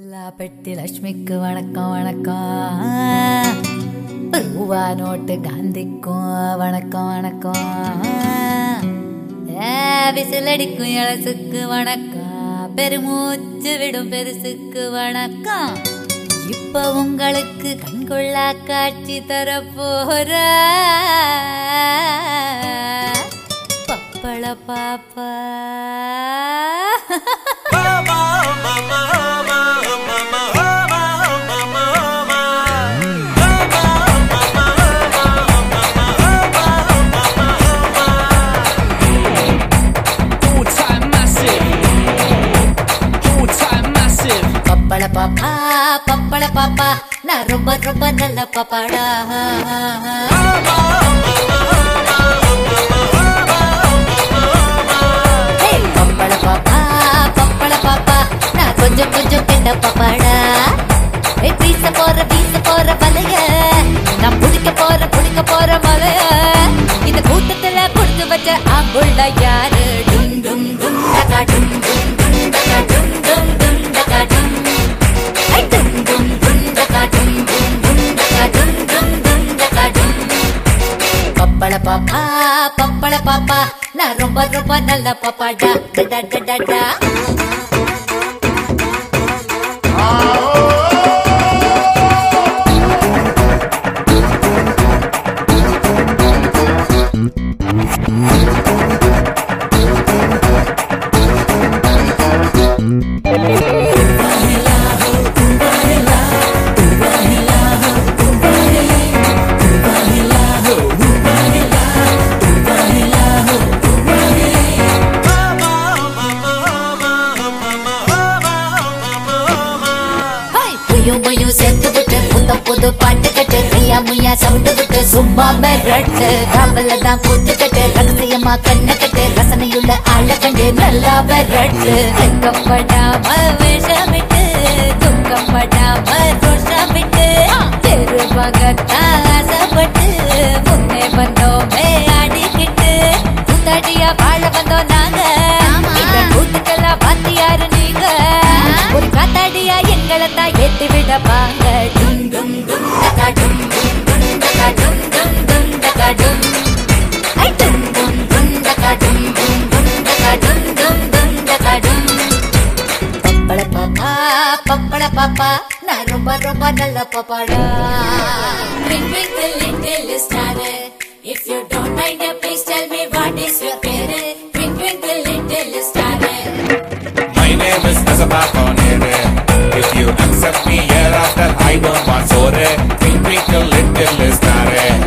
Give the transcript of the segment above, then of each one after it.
பெட்டி லட்சுமிக்கு வணக்கம் வணக்கம் ரூபா நோட்டு காந்திக்கும் வணக்கம் வணக்கம் ஏ, விசிலடிக்கும் இளசுக்கு வணக்கம் பெருமூச்சு விடும் பெருசுக்கு வணக்கம் இப்ப உங்களுக்கு கண்கொள்ளா காட்சி தரப்போற பப்பள பாப்பா Full time massive. Full time massive. பப்பள பாப்பா பப்பள பாப்பா நான் ரொம்ப ரொம்ப நல்ல பாப்பாடா Hey, பப்பள பாப்பா பப்பள பாப்பா நான் கொஞ்சம் கொஞ்சம் கெட்ட பாப்பாடா ஏய், வீச போற வீச போற வலைய நான் புடிக்க போற புடிக்க போற மலைய இந்த கூட்டத்துல கொடுத்து வச்ச ஆம்புள்ள யாரு டும் டும் டும் டகா டும் டும் டும் டகா டும் டும் டும் டகா டும் ஐ டும் டும் டும் டகா டும் டும் டும் டகா டும் டும் டும் டகா டும் பப்பள பாப்பா பப்பள பாப்பா நான் ரொம்ப ரொம்ப நல்ல பாப்பாடா டடா டடா டா ஹாய் புயும் புயும் சேர்த்து விட்டு புத்த புது பாட்டு கட்டு மையா முய்யா சவுண்டு விட்டு சும்மா மிரட்டு காவல தான் கூத்து கட்டு ரகசியமா கண்ண கட்டு ரசனையுள்ள ஆள கண்டு நல்லா மிரட்டு வெக்கப்படாம விஷமிட்டு துக்கப்படாம ரோஷமிட்டு தெருவகத்தான் ஆசைப்பட்டு முன்னே வந்தோமே ஆடிக்கிட்டு கூத்தாடியா வாழ வந்தோம் நாங்க இந்த கூத்துக்கெல்லாம் வாத்தியாரு நீங்க ஒரு காத்தாடியா எங்களை தான் ஏத்தி விட வாங்க டும் டும் டும் டகா டும் டும் டும் டகா டும் டும் டும் டகா டும் ஐ டும் டும் டும் டகா டும் டும் டும் டகா டும் டும் டும் டகா டும் பப்பள பாப்பா பப்பள பாப்பா நான் ரொம்ப ரொம்ப நல்ல பாப்பாடா Twinkle little star If you don't mind please tell me what is your பேரு Twinkle little star My name is Nazaba Konere. If you accept me hereafter, I don't want sore. Twinkle twinkle little star.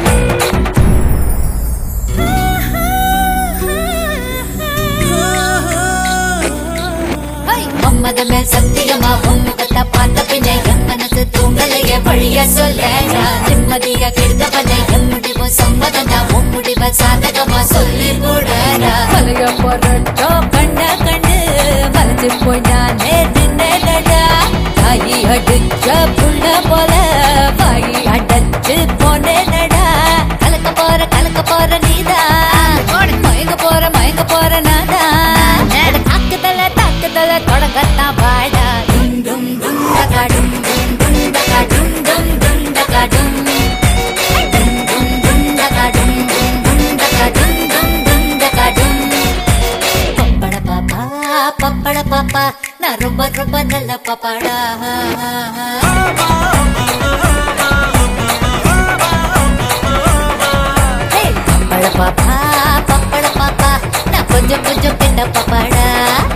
Hi, மம்மத மேல் சத்தியமா உன்முகத்தை பார்த்த பின்னே என் மனசு தூங்கலைய வழிய சொல்ல நிம்மதிய கெடுத்தவனை என் முடிவு சம்மதனா உன் முடிவ சாதகமா சொல்லி கூடடா மலைய போறட்டோ கண்ட கண்டு மலைச்சு போய் நானே நின்னடா தாயி அடிச்ச புள்ள போல வாயி அடைச்சு போனேனடா கலக்க போற கலக்க போற நீதான் மயங்க போற மயங்க போற நாதான் தாக்குதல தாக்குதல தொடங்கத்தான் வாடா டும் டும் டும் டகா டும் டும் டும் டகா டும் டும் டும் டகா டும் டும் டும் டும் டகா டும் டும் டும் டகா டும் டும் டும் டகா டும் பப்பட பாப்பா பப்பட பாப்பா நான் ரொம்ப ரொம்ப நல்ல பாப்பாடா Hey, பப்பட பாப்பா பப்பட பாப்பா நான் கொஞ்சம் கொஞ்சம் கெட்ட பாப்பாடா